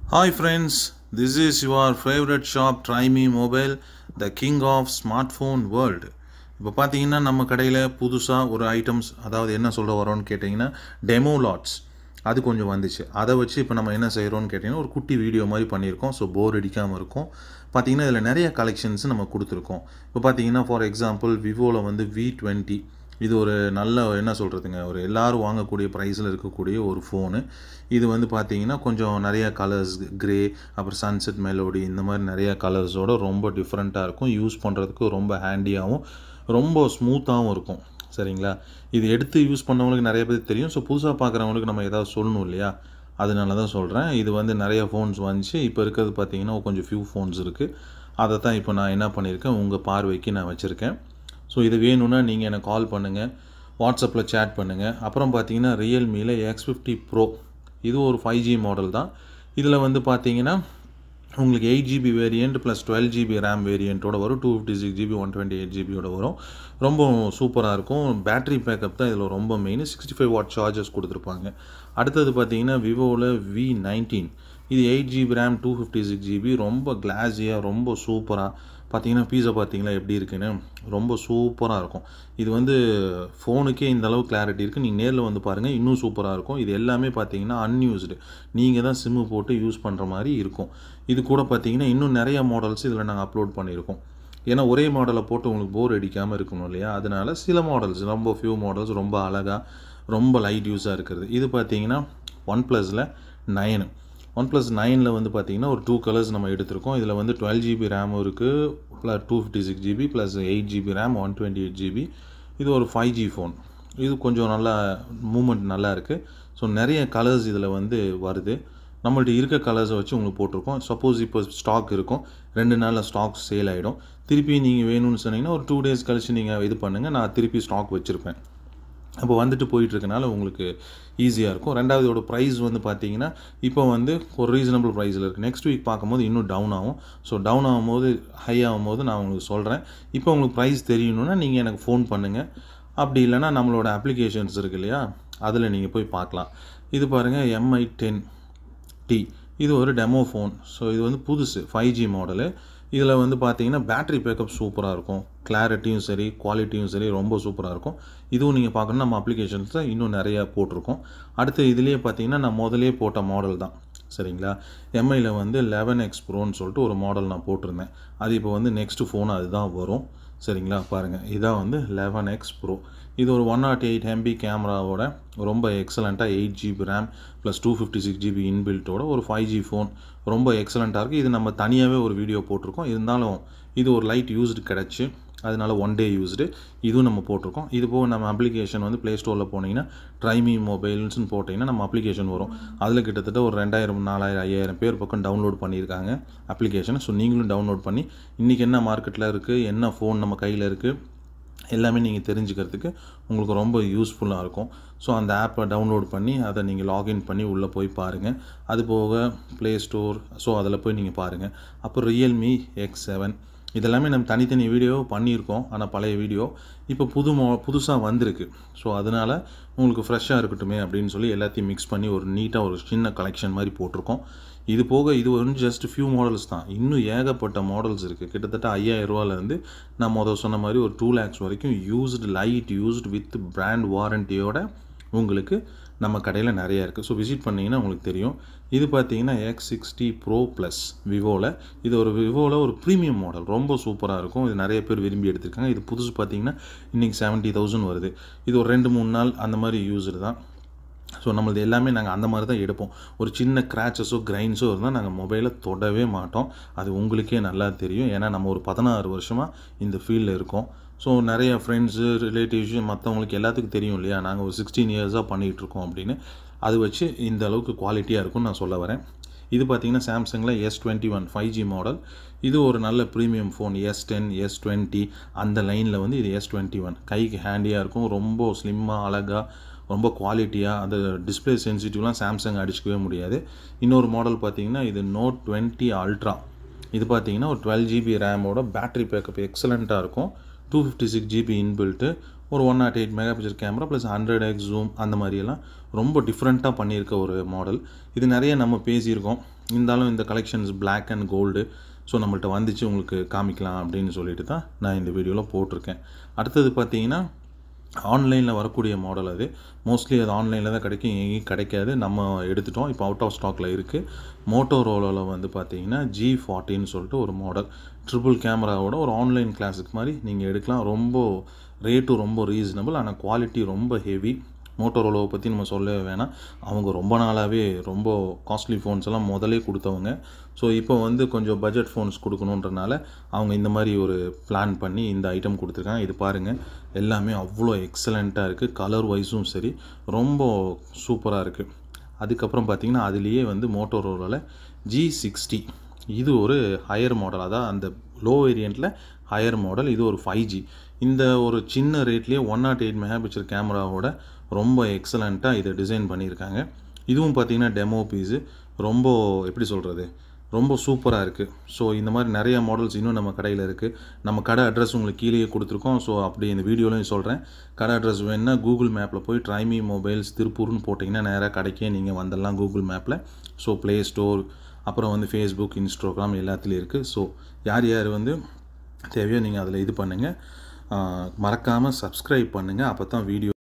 Hi friends, this is your favorite shop Try Me Mobile, the king of smartphone world. இப்போ பார்த்தீங்கன்னா நம்ம கடையில் புதுசாக ஒரு ஐட்டம்ஸ் அதாவது என்ன சொல்ல வரோன்னு கேட்டிங்கன்னா டெமோ லாட்ஸ் அது கொஞ்சம் வந்துச்சு அதை வச்சு இப்போ நம்ம என்ன செய்கிறோம்னு கேட்டிங்கன்னா ஒரு குட்டி வீடியோ மாதிரி பண்ணியிருக்கோம் ஸோ போர் அடிக்காமல் இருக்கும் பார்த்தீங்கன்னா இதில் நிறைய கலெக்ஷன்ஸ் நம்ம கொடுத்துருக்கோம் இப்போ பார்த்தீங்கன்னா ஃபார் எக்ஸாம்பிள் விவோவில் வந்து வி டுவெண்ட்டி இது ஒரு நல்ல என்ன சொல்கிறதுங்க ஒரு எல்லாரும் வாங்கக்கூடிய ப்ரைஸில் இருக்கக்கூடிய ஒரு ஃபோனு இது வந்து பார்த்தீங்கன்னா கொஞ்சம் நிறைய கலர்ஸ் கிரே அப்புறம் சன்செட் மெலோடி இந்த மாதிரி நிறைய கலர்ஸோட ரொம்ப டிஃப்ரெண்ட்டாக இருக்கும் யூஸ் பண்ணுறதுக்கு ரொம்ப ஹேண்டியாகவும் ரொம்ப ஸ்மூத்தாகவும் இருக்கும் சரிங்களா இது எடுத்து யூஸ் பண்ணவங்களுக்கு நிறைய பேர் தெரியும் ஸோ புதுசாக பார்க்குறவங்களுக்கு நம்ம ஏதாவது சொல்லணும் இல்லையா அதனால தான் சொல்கிறேன் இது வந்து நிறைய ஃபோன்ஸ் வந்துச்சு இப்போ இருக்கிறது பார்த்தீங்கன்னா கொஞ்சம் ஃபியூ ஃபோன்ஸ் இருக்குது அதை தான் இப்போ நான் என்ன பண்ணியிருக்கேன் உங்கள் பார்வைக்கு நான் வச்சுருக்கேன் ஸோ இது வேணும்னா நீங்கள் எனக்கு கால் பண்ணுங்கள் வாட்ஸ்அப்பில் சேட் பண்ணுங்கள் அப்புறம் பார்த்தீங்கன்னா ரியல்மியில் எக்ஸ் ஃபிஃப்டி ப்ரோ இது ஒரு ஃபைவ் ஜி மாடல் தான் இதில் வந்து பார்த்தீங்கன்னா உங்களுக்கு eight GB variant plus twelve GB RAM வேரியண்ட்டோட வரும் two fifty six GB one twenty eight ஜிபியோட வரும் ரொம்ப சூப்பராக இருக்கும் பேட்டரி பேக்கப் தான் இதில் ரொம்ப main sixty five watt charges கொடுத்துருப்பாங்க அடுத்தது பார்த்தீங்கன்னா விவோவில் வி நைன்டீன் இது eight GB RAM two fifty six GB ரொம்ப கிளாஸியாக ரொம்ப சூப்பராக பார்த்தீங்கன்னா பீஸா பார்த்தீங்களா எப்படி இருக்குன்னு ரொம்ப சூப்பராக இருக்கும் இது வந்து ஃபோனுக்கே இந்த அளவு கிளாரிட்டி இருக்குது நீங்கள் நேரில் வந்து பாருங்கள் இன்னும் சூப்பராக இருக்கும் இது எல்லாமே பார்த்தீங்கன்னா அன்யூஸ்டு நீங்கள் தான் சிம்மு போட்டு யூஸ் பண்ணுற மாதிரி இருக்கும் இது கூட பார்த்தீங்கன்னா இன்னும் நிறைய மாடல்ஸ் இதில் நாங்கள் அப்லோட் பண்ணியிருக்கோம் ஏன்னா ஒரே மாடலை போட்டு உங்களுக்கு போர் அடிக்காமல் இருக்கணும் இல்லையா அதனால சில மாடல்ஸ் ரொம்ப ஃபியூ மாடல்ஸ் ரொம்ப அழகாக ரொம்ப லைட் யூஸாக இருக்கிறது இது பார்த்தீங்கன்னா ஒன் ப்ளஸில் நயனு ஒன் ப்ளஸ் நைனில் வந்து பார்த்தீங்கன்னா ஒரு டூ கலர்ஸ் நம்ம எடுத்திருக்கோம் இதில் வந்து டுவெல் ஜிபி ரேமும் இருக்குது plus two fifty six GB plus eight GB RAM one twenty eight GB இது ஒரு ஃபைவ் ஜி ஃபோன் இது கொஞ்சம் நல்லா மூமெண்ட் நல்லா இருக்குது ஸோ நிறைய கலர்ஸ் இதில் வந்து வருது நம்மள்ட்ட இருக்க கலர்ஸை வச்சு உங்களுக்கு போட்டிருக்கோம் சப்போஸ் இப்போ ஸ்டாக் இருக்கும் ரெண்டு நாளில் ஸ்டாக் சேல் ஆகிடும் திருப்பி நீங்கள் வேணும்னு சொன்னீங்கன்னா ஒரு டூ டேஸ் கழிச்சு நீங்கள் இது பண்ணுங்கள் நான் திருப்பி ஸ்டாக் வச்சுருப்பேன் அப்போ வந்துட்டு போயிட்டுருக்கனால உங்களுக்கு ஈஸியாக இருக்கும் ரெண்டாவது இதோட ப்ரைஸ் வந்து பார்த்தீங்கன்னா இப்போ வந்து ஒரு ரீசனபிள் ப்ரைஸில் இருக்குது நெக்ஸ்ட் வீக் பார்க்கும்போது இன்னும் டவுன் ஆகும் ஸோ டவுன் ஆகும்போது ஹை ஆகும்போது நான் உங்களுக்கு சொல்கிறேன் இப்போ உங்களுக்கு ப்ரைஸ் தெரியணுன்னா நீங்கள் எனக்கு ஃபோன் பண்ணுங்கள் அப்படி இல்லைனா நம்மளோட அப்ளிகேஷன்ஸ் இருக்கு இல்லையா அதில் நீங்கள் போய் பார்க்கலாம் இது பாருங்கள் எம்ஐ டென் டி இது ஒரு டெமோ ஃபோன் ஸோ இது வந்து புதுசு ஃபைவ் ஜி மாடலு இதில் வந்து பார்த்தீங்கன்னா பேட்டரி பேக்கப் சூப்பராக இருக்கும் கிளாரிட்டியும் சரி குவாலிட்டியும் சரி ரொம்ப சூப்பராக இருக்கும் இதுவும் நீங்கள் பார்க்கணும் நம்ம அப்ளிகேஷன்ஸில் இன்னும் நிறையா போட்டிருக்கோம் அடுத்து இதுலேயே பார்த்தீங்கன்னா நான் முதலே போட்ட மாடல் தான் சரிங்களா எம்ஐயில் வந்து லெவன் எக்ஸ் ப்ரோன்னு சொல்லிட்டு ஒரு மாடல் நான் போட்டிருந்தேன் அது இப்போ வந்து நெக்ஸ்ட்டு ஃபோன் அதுதான் வரும் சரிங்களா பாருங்கள் இதான் வந்து லெவன் எக்ஸ் ப்ரோ இது ஒரு ஒன் நாட் எயிட் எம்பி கேமராவோட ரொம்ப எக்ஸலண்ட்டாக eight GB RAM plus two fifty six GB இன்பில்ட்டோட ஒரு ஃபைவ் ஜி ஃபோன் ரொம்ப எக்ஸலண்ட்டாக இருக்குது இது நம்ம தனியாகவே ஒரு வீடியோ போட்டிருக்கோம் இருந்தாலும் இது ஒரு லைட் யூஸ்டு கிடச்சி அதனால ஒன் டே யூஸ்டு இதுவும் நம்ம போட்டிருக்கோம் இது போக நம்ம அப்ளிகேஷன் வந்து ப்ளே ஸ்டோரில் போனீங்கன்னா ட்ரைமி மொபைல்ஸ்னு போட்டிங்கன்னா நம்ம அப்ளிகேஷன் வரும் அதில் கிட்டத்தட்ட ஒரு ரெண்டாயிரம் நாலாயிரம் ஐயாயிரம் பேர் பக்கம் டவுன்லோட் பண்ணியிருக்காங்க அப்ளிகேஷன் ஸோ நீங்களும் டவுன்லோட் பண்ணி இன்றைக்கி என்ன மார்க்கெட்டில் இருக்குது என்ன ஃபோன் நம்ம கையில் இருக்குது எல்லாமே நீங்கள் தெரிஞ்சுக்கிறதுக்கு உங்களுக்கு ரொம்ப யூஸ்ஃபுல்லாக இருக்கும் ஸோ அந்த ஆப்பை டவுன்லோட் பண்ணி அதை நீங்கள் லாகின் பண்ணி உள்ளே போய் பாருங்கள் அது போக ப்ளே ஸ்டோர் ஸோ அதில் போய் நீங்கள் பாருங்கள் அப்புறம் ரியல்மி எக்ஸ் செவன் இதெல்லாமே நம்ம தனித்தனி வீடியோ பண்ணியிருக்கோம் ஆனால் பழைய வீடியோ இப்போ புது மோ புதுசாக வந்திருக்கு ஸோ அதனால் உங்களுக்கு ஃப்ரெஷ்ஷாக இருக்கட்டுமே அப்படின்னு சொல்லி எல்லாத்தையும் மிக்ஸ் பண்ணி ஒரு நீட்டாக ஒரு சின்ன கலெக்ஷன் மாதிரி போட்டிருக்கோம் இது போக இது வந்து ஜஸ்ட் ஃபியூ மாடல்ஸ் தான் இன்னும் ஏகப்பட்ட மாடல்ஸ் இருக்குது கிட்டத்தட்ட ஐயாயிரம் ரூபாலேருந்து நான் முதல் சொன்ன மாதிரி ஒரு டூ லேக்ஸ் வரைக்கும் used light used with brand வாரண்டியோட உங்களுக்கு நம்ம கடையில் நிறையா இருக்குது ஸோ விசிட் பண்ணிங்கன்னா உங்களுக்கு தெரியும் இது பார்த்தீங்கன்னா எக்ஸ் சிக்ஸ்டி ப்ரோ ப்ளஸ் விவோவில் இது ஒரு விவோவில் ஒரு ப்ரீமியம் மாடல் ரொம்ப சூப்பராக இருக்கும் இது நிறைய பேர் விரும்பி எடுத்திருக்காங்க இது புதுசு பார்த்தீங்கன்னா இன்றைக்கி செவன்ட்டி தௌசண்ட் வருது இது ஒரு ரெண்டு மூணு நாள் அந்த மாதிரி யூஸ்டு தான் ஸோ நம்மளது எல்லாமே நாங்கள் அந்த மாதிரி தான் எடுப்போம் ஒரு சின்ன கிராச்சஸோ கிரைன்ஸோ இருந்தால் நாங்கள் மொபைலை தொடவே மாட்டோம் அது உங்களுக்கே நல்லா தெரியும் ஏன்னா நம்ம ஒரு பதினாறு வருஷமாக இந்த ஃபீல்டில் இருக்கோம் ஸோ நிறைய ஃப்ரெண்ட்ஸு ரிலேட்டிவ்ஸு மற்றவங்களுக்கு எல்லாத்துக்கும் தெரியும் இல்லையா நாங்கள் ஒரு சிக்ஸ்டீன் இயர்ஸாக பண்ணிகிட்ருக்கோம் அப்படின்னு அது வச்சு இந்த அளவுக்கு குவாலிட்டியாக இருக்கும்னு நான் சொல்ல வரேன் இது பார்த்தீங்கன்னா சாம்சங்கில் S twenty one five G model இது ஒரு நல்ல premium phone S ten S twenty அந்த லைனில் வந்து இது எஸ் டுவெண்ட்டி ஒன் கைக்கு ஹேண்டியாக இருக்கும் ரொம்ப ஸ்லிம்மாக அழகாக ரொம்ப குவாலிட்டியாக அந்த டிஸ்பிளே சென்சிட்டிவ்லாம் சாம்சங் அடிச்சுக்கவே முடியாது இன்னொரு மாடல் பார்த்தீங்கன்னா இது நோட் டுவெண்ட்டி அல்ட்ரா இது பார்த்தீங்கன்னா ஒரு டுவெல் ஜிபி ரேமோட பேட்டரி பேக்கப் எக்ஸலண்ட்டாக இருக்கும் two fifty six GB inbuilt ஒரு one nought eight mega picture camera plus hundred X zoom அந்த மாதிரியெல்லாம் ரொம்ப டிஃப்ரெண்ட்டாக பண்ணியிருக்க ஒரு மாடல் இது நிறைய நம்ம பேசியிருக்கோம் இருந்தாலும் இந்த collections Black and gold so நம்மள்ட்ட வந்துச்சு உங்களுக்கு காமிக்கலாம் அப்படின்னு சொல்லிட்டு தான் நான் இந்த வீடியோவில் போட்டிருக்கேன் அடுத்தது பார்த்தீங்கன்னா ஆன்லைனில் வரக்கூடிய மாடல் அது மோஸ்ட்லி அது ஆன்லைனில் தான் கிடைக்கும் எங்கேயும் கிடைக்காது நம்ம எடுத்துட்டோம் இப்போ அவுட் ஆஃப் ஸ்டாக்கில் இருக்குது மோட்டோரோலாவில் வந்து பார்த்தீங்கன்னா ஜி ஃபார்ட்டின்னு சொல்லிட்டு ஒரு மாடல் ட்ரிபிள் கேமராவோட ஒரு ஆன்லைன் கிளாஸுக்கு மாதிரி நீங்கள் எடுக்கலாம் ரொம்ப ரேட்டும் ரொம்ப ரீசனபிள் ஆனால் குவாலிட்டி ரொம்ப ஹெவி மோட்டோரோலாவை பற்றி நம்ம சொல்லவே வேணாம் அவங்க ரொம்ப நாளாகவே ரொம்ப காஸ்ட்லி ஃபோன்ஸ் எல்லாம் முதலே கொடுத்தவங்க ஸோ இப்போ வந்து கொஞ்சம் பட்ஜெட் ஃபோன்ஸ் கொடுக்கணுன்றனால அவங்க இந்த மாதிரி ஒரு பிளான் பண்ணி இந்த ஐட்டம் கொடுத்துருக்காங்க இது பாருங்கள் எல்லாமே அவ்வளோ எக்ஸலண்ட்டாக இருக்குது கலர் வைஸும் சரி ரொம்ப சூப்பராக இருக்குது அதுக்கப்புறம் பார்த்தீங்கன்னா அதுலேயே வந்து மோட்டோரோலாவில் ஜி சிக்ஸ்டி இது ஒரு ஹையர் மாடல் அதான் அந்த லோ வேரியண்ட்டில் ஹையர் மாடல் இது ஒரு ஃபைவ் ஜி இந்த ஒரு சின்ன ரேட்லேயே one nought eight mega picture கேமராவோட ரொம்ப எக்ஸலண்ட்டாக இதை டிசைன் பண்ணியிருக்காங்க இதுவும் பார்த்தீங்கன்னா டெமோ பீஸு ரொம்ப எப்படி சொல்கிறது ரொம்ப சூப்பராக இருக்குது ஸோ இந்த மாதிரி நிறைய மாடல்ஸ் இன்னும் நம்ம கடையில் இருக்குது நம்ம கடை அட்ரஸ் உங்களுக்கு கீழேயே கொடுத்துருக்கோம் ஸோ அப்படி இந்த வீடியோலையும் சொல்கிறேன் கடை அட்ரஸ் வேணுன்னா கூகுள் மேப்பில் போய் ட்ரைமி மொபைல்ஸ் திருப்பூர்னு போட்டிங்கன்னா நேராக கடைக்கே நீங்கள் வந்துடலாம் கூகுள் மேப்பில் ஸோ ப்ளே ஸ்டோர் அப்புறம் வந்து ஃபேஸ்புக் இன்ஸ்டாகிராம் எல்லாத்துலேயும் இருக்குது ஸோ யார் யார் வந்து தேவையோ நீங்கள் அதில் இது பண்ணுங்கள் மறக்காமல் சப்ஸ்கிரைப் பண்ணுங்கள் அப்போ தான் வீடியோ